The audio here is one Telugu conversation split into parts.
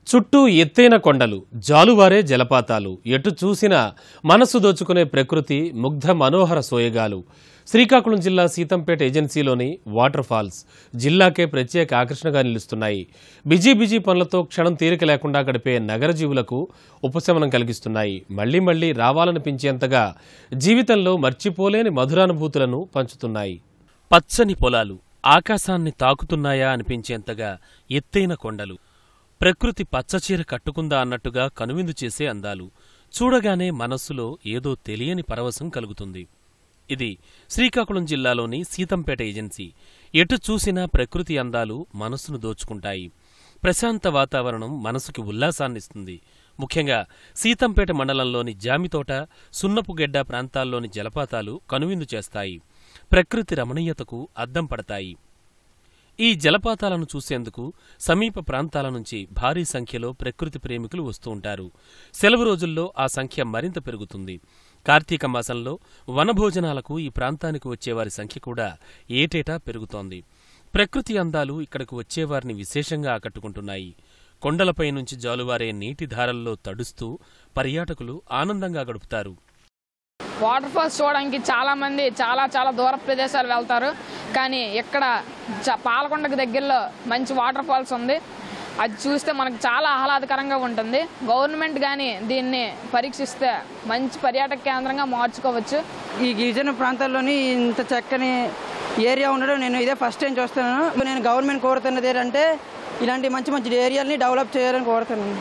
చుట్టూ ఎత్తైన కొండలు జాలువారే జలపాతాలు ఎటు చూసినా మనసు దోచుకునే ప్రకృతి ముగ్ధ మనోహర సోయగాలు శ్రీకాకుళం జిల్లా సీతంపేట ఏజెన్సీలోని వాటర్ ఫాల్స్ జిల్లాకే ప్రత్యేక ఆకర్షణగా నిలుస్తున్నాయి బిజీ బిజీ పనులతో క్షణం తీరిక లేకుండా గడిపే నగర జీవులకు ఉపశమనం కలిగిస్తున్నాయి మళ్లీ మళ్లీ రావాలనిపించేంతగా జీవితంలో మర్చిపోలేని మధురానుభూతులను పంచుతున్నాయి పచ్చని పొలాలు ఆకాశాన్ని తాకుతున్నాయా అనిపించేంతగా ఎత్తైన కొండలు ప్రకృతి పచ్చచీర కట్టుకుందా అన్నట్టుగా కనువిందు చేసే అందాలు చూడగానే మనస్సులో ఏదో తెలియని పరవశం కలుగుతుంది ఇది శ్రీకాకుళం జిల్లాలోని సీతంపేట ఏజెన్సీ ఎటు చూసినా ప్రకృతి అందాలు మనస్సును దోచుకుంటాయి ప్రశాంత వాతావరణం మనసుకి ఉల్లాసాన్నిస్తుంది ముఖ్యంగా సీతంపేట మండలంలోని జామితోట సున్నపుగెడ్డ ప్రాంతాల్లోని జలపాతాలు కనువిందు చేస్తాయి ప్రకృతి రమణీయతకు అద్దం పడతాయి ఈ జలపాతాలను చూసేందుకు సమీప ప్రాంతాల నుంచి భారీ సంఖ్యలో ప్రకృతి ప్రేమికులు వస్తూ ఉంటారు సెలవు రోజుల్లో ఆ సంఖ్య మరింత పెరుగుతుంది కార్తీక మాసంలో వనభోజనాలకు ఈ ప్రాంతానికి వచ్చేవారి సంఖ్య కూడా ఏటేటా పెరుగుతోంది ప్రకృతి అందాలు ఇక్కడకు వచ్చేవారిని విశేషంగా ఆకట్టుకుంటున్నాయి కొండలపై నుంచి జాలువారే నీటి ధారల్లో తడుస్తూ పర్యాటకులు ఆనందంగా గడుపుతారు వాటర్ ఫాల్స్ చూడడానికి చాలా మంది చాలా చాలా దూర ప్రదేశాలు వెళ్తారు కానీ ఇక్కడ చ- పాలకొండకు దగ్గరలో మంచి వాటర్ ఫాల్స్ ఉంది అది చూస్తే మనకు చాలా ఆహ్లాదకరంగా ఉంటుంది గవర్నమెంట్ కానీ దీన్ని పరీక్షిస్తే మంచి పర్యాటక కేంద్రంగా మార్చుకోవచ్చు ఈ గిరిజన ప్రాంతాల్లోని ఇంత చక్కని ఏరియా ఉండడం నేను ఇదే ఫస్ట్ టైం చూస్తున్నాను నేను గవర్నమెంట్ కోరుతున్నది ఏంటంటే ఇలాంటి మంచి మంచి ఏరియాలని డెవలప్ చేయాలని కోరుతున్నాను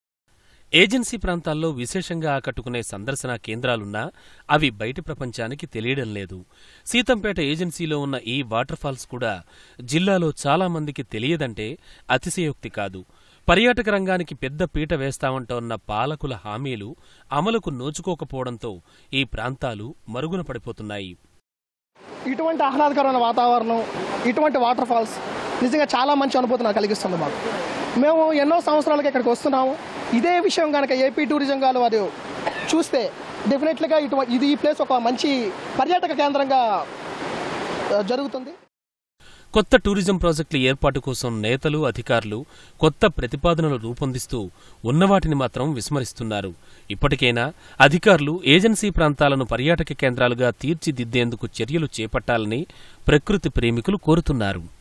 ఏజెన్సీ ప్రాంతాల్లో విశేషంగా ఆకట్టుకునే సందర్శన కేంద్రాలున్నా అవి బయటి ప్రపంచానికి తెలియడం లేదు సీతంపేట ఏజెన్సీలో ఉన్న ఈ వాటర్ ఫాల్స్ కూడా జిల్లాలో చాలా మందికి తెలియదంటే అతిశయోక్తి కాదు పర్యాటక రంగానికి పెద్ద పీట వేస్తామంటోన్న పాలకుల హామీలు అమలుకు నోచుకోకపోవడంతో ఈ ప్రాంతాలు మరుగున పడిపోతున్నాయి ఇటువంటి ఆహ్లాదకరమైన వాతావరణం ఇటువంటి వాటర్ ఫాల్స్ నిజంగా చాలా మంచి అనుభూతి నాకు కలిగిస్తుంది మాకు మేము ఎన్నో సంవత్సరాలుగా ఇక్కడికి వస్తున్నాము ఇదే విషయం కనుక ఏపీ టూరిజం గారు వారు చూస్తే డెఫినెట్లీగా ఇటువంటి ఇది ఈ ప్లేస్ ఒక మంచి పర్యాటక కేంద్రంగా ఆ, జరుగుతుంది కొత్త టూరిజం ప్రాజెక్టుల ఏర్పాటు కోసం నేతలు అధికారులు కొత్త ప్రతిపాదనలు రూపొందిస్తూ ఉన్నవాటిని మాత్రం విస్మరిస్తున్నారు ఇప్పటికైనా అధికారులు ఏజెన్సీ ప్రాంతాలను పర్యాటక కేంద్రాలుగా తీర్చిదిద్దేందుకు చర్యలు చేపట్టాలని ప్రకృతి ప్రేమికులు కోరుతున్నారు